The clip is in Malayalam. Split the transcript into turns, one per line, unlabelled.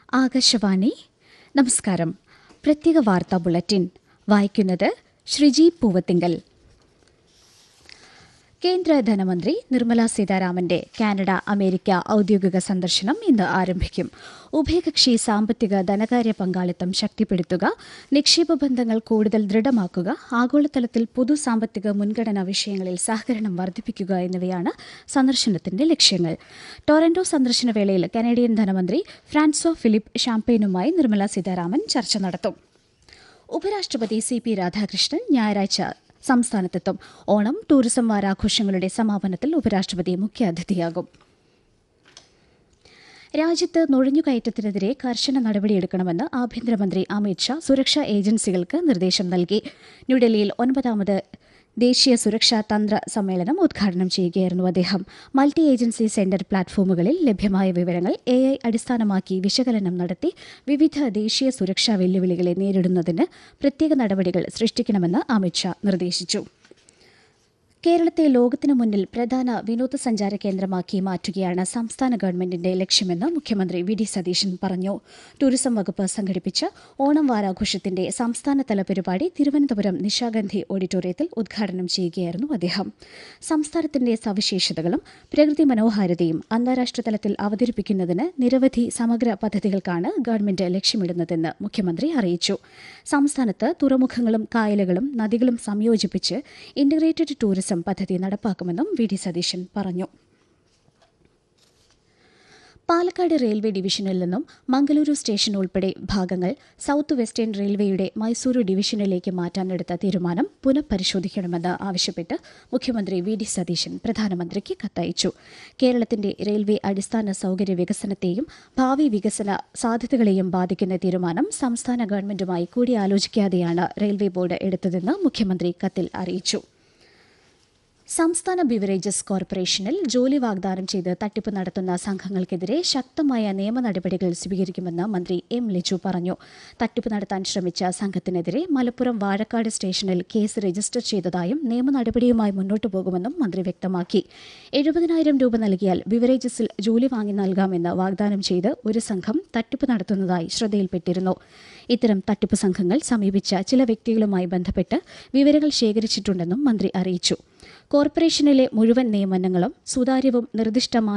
ആകാശവാണി നമസ്കാരം പ്രത്യേക വാർത്താ ബുള്ളറ്റിൻ വായിക്കുന്നത് ശ്രീജി പൂവത്തിങ്കൽ കേന്ദ്ര ധനമന്ത്രി നിർമ്മല സീതാരാമന്റെ കാനഡ അമേരിക്ക ഔദ്യോഗിക സന്ദർശനം ഇന്ന് ആരംഭിക്കും ഉഭയകക്ഷി സാമ്പത്തിക ധനകാര്യ പങ്കാളിത്തം ശക്തിപ്പെടുത്തുക നിക്ഷേപ ബന്ധങ്ങൾ കൂടുതൽ ദൃഢമാക്കുക ആഗോളതലത്തിൽ പൊതു സാമ്പത്തിക മുൻഗണനാ വിഷയങ്ങളിൽ സഹകരണം വർദ്ധിപ്പിക്കുക എന്നിവയാണ് സന്ദർശനത്തിന്റെ ലക്ഷ്യങ്ങൾ ടൊറന്റോ സന്ദർശന വേളയിൽ കനേഡിയൻ ധനമന്ത്രി ഫ്രാൻസോ ഫിലിപ്പ് ഷാംപെയിനുമായി നിർമ്മല സീതാരാമൻ ചർച്ച നടത്തും ഉപരാഷ്ട്രപതി സി പി രാധാകൃഷ്ണൻ ഞായറാഴ്ച സംസ്ഥാനത്തെത്തും ഓണം ടൂറിസം വാരാഘോഷങ്ങളുടെ സമാപനത്തിൽ ഉപരാഷ്ട്രപതി മുഖ്യാതിഥിയാകും രാജ്യത്ത് നുഴഞ്ഞുകയറ്റത്തിനെതിരെ കർശന നടപടിയെടുക്കണമെന്ന് ആഭ്യന്തരമന്ത്രി അമിത് ഷാ സുരക്ഷാ ഏജൻസികൾക്ക് നിർദ്ദേശം നൽകി ന്യൂഡൽഹിയിൽ ഒൻപതാമത് ദേശീയ സുരക്ഷാ തന്ത്ര സമ്മേളനം ഉദ്ഘാടനം ചെയ്യുകയായിരുന്നു അദ്ദേഹം മൾട്ടി ഏജൻസി സെന്റർ പ്ലാറ്റ്ഫോമുകളിൽ ലഭ്യമായ വിവരങ്ങൾ എ ഐ അടിസ്ഥാനമാക്കി വിശകലനം നടത്തി വിവിധ ദേശീയ സുരക്ഷാ വെല്ലുവിളികളെ നേരിടുന്നതിന് പ്രത്യേക നടപടികൾ സൃഷ്ടിക്കണമെന്ന് അമിത് ഷാ നിർദ്ദേശിച്ചു കേരളത്തെ ലോകത്തിനു മുന്നിൽ പ്രധാന വിനോദസഞ്ചാര കേന്ദ്രമാക്കി മാറ്റുകയാണ് സംസ്ഥാന ഗവൺമെന്റിന്റെ ലക്ഷ്യമെന്ന് മുഖ്യമന്ത്രി വി ഡി സതീശൻ പറഞ്ഞു ടൂറിസം വകുപ്പ് സംഘടിപ്പിച്ച ഓണം വാരാഘോഷത്തിന്റെ സംസ്ഥാനതല പരിപാടി തിരുവനന്തപുരം നിശാഗന്ധി ഓഡിറ്റോറിയത്തിൽ ഉദ്ഘാടനം ചെയ്യുകയായിരുന്നു അദ്ദേഹം സംസ്ഥാനത്തിന്റെ സവിശേഷതകളും പ്രകൃതി മനോഹാരിതയും അന്താരാഷ്ട്ര തലത്തിൽ അവതരിപ്പിക്കുന്നതിന് നിരവധി സമഗ്ര പദ്ധതികൾക്കാണ് ഗവൺമെന്റ് ലക്ഷ്യമിടുന്നതെന്ന് മുഖ്യമന്ത്രി അറിയിച്ചു സംസ്ഥാനത്ത് തുറമുഖങ്ങളും കായലുകളും നദികളും സംയോജിപ്പിച്ച് ഇന്റഗ്രേറ്റഡ് ടൂറിസം പദ്ധതി നടപ്പാക്കുമെന്നും വി ഡി സതീശൻ പറഞ്ഞു പാലക്കാട് റെയിൽവേ ഡിവിഷനിൽ നിന്നും മംഗലൂരു സ്റ്റേഷൻ ഉൾപ്പെടെ ഭാഗങ്ങൾ സൌത്ത് വെസ്റ്റേൺ റെയിൽവേയുടെ മൈസൂരു ഡിവിഷനിലേക്ക് മാറ്റാനെടുത്ത തീരുമാനം പുനഃപരിശോധിക്കണമെന്ന് ആവശ്യപ്പെട്ട് മുഖ്യമന്ത്രി വി ഡി സതീശൻ പ്രധാനമന്ത്രിക്ക് കത്തയച്ചു കേരളത്തിന്റെ റെയിൽവേ അടിസ്ഥാന സൌകര്യ വികസനത്തെയും ഭാവി വികസന സാധ്യതകളെയും ബാധിക്കുന്ന തീരുമാനം സംസ്ഥാന ഗവൺമെന്റുമായി കൂടിയാലോചിക്കാതെയാണ് റെയിൽവേ ബോർഡ് എടുത്തതെന്ന് മുഖ്യമന്ത്രി കത്തിൽ അറിയിച്ചു സംസ്ഥാന ബിവറേജസ് കോർപ്പറേഷനിൽ ജോലി വാഗ്ദാനം ചെയ്ത് തട്ടിപ്പ് നടത്തുന്ന സംഘങ്ങൾക്കെതിരെ ശക്തമായ നിയമ നടപടികൾ സ്വീകരിക്കുമെന്ന് മന്ത്രി എം ലിജു പറഞ്ഞു തട്ടിപ്പ് നടത്താൻ ശ്രമിച്ച സംഘത്തിനെതിരെ മലപ്പുറം വാഴക്കാട് സ്റ്റേഷനിൽ കേസ് രജിസ്റ്റർ ചെയ്തതായും നിയമ നടപടിയുമായി മുന്നോട്ടു പോകുമെന്നും മന്ത്രി വ്യക്തമാക്കി എഴുപതിനായിരം രൂപ നൽകിയാൽ ബിവറേജസിൽ ജോലി വാങ്ങി നൽകാമെന്ന് വാഗ്ദാനം ചെയ്ത് ഒരു സംഘം തട്ടിപ്പ് നടത്തുന്നതായി ശ്രദ്ധയിൽപ്പെട്ടിരുന്നു ഇത്തരം തട്ടിപ്പ് സംഘങ്ങൾ സമീപിച്ച ചില വ്യക്തികളുമായി ബന്ധപ്പെട്ട് വിവരങ്ങൾ ശേഖരിച്ചിട്ടുണ്ടെന്നും മന്ത്രി അറിയിച്ചു കോർപ്പറേഷനിലെ മുഴുവൻ നിയമനങ്ങളും സുതാര്യവും നിർദ്ദിഷ്ട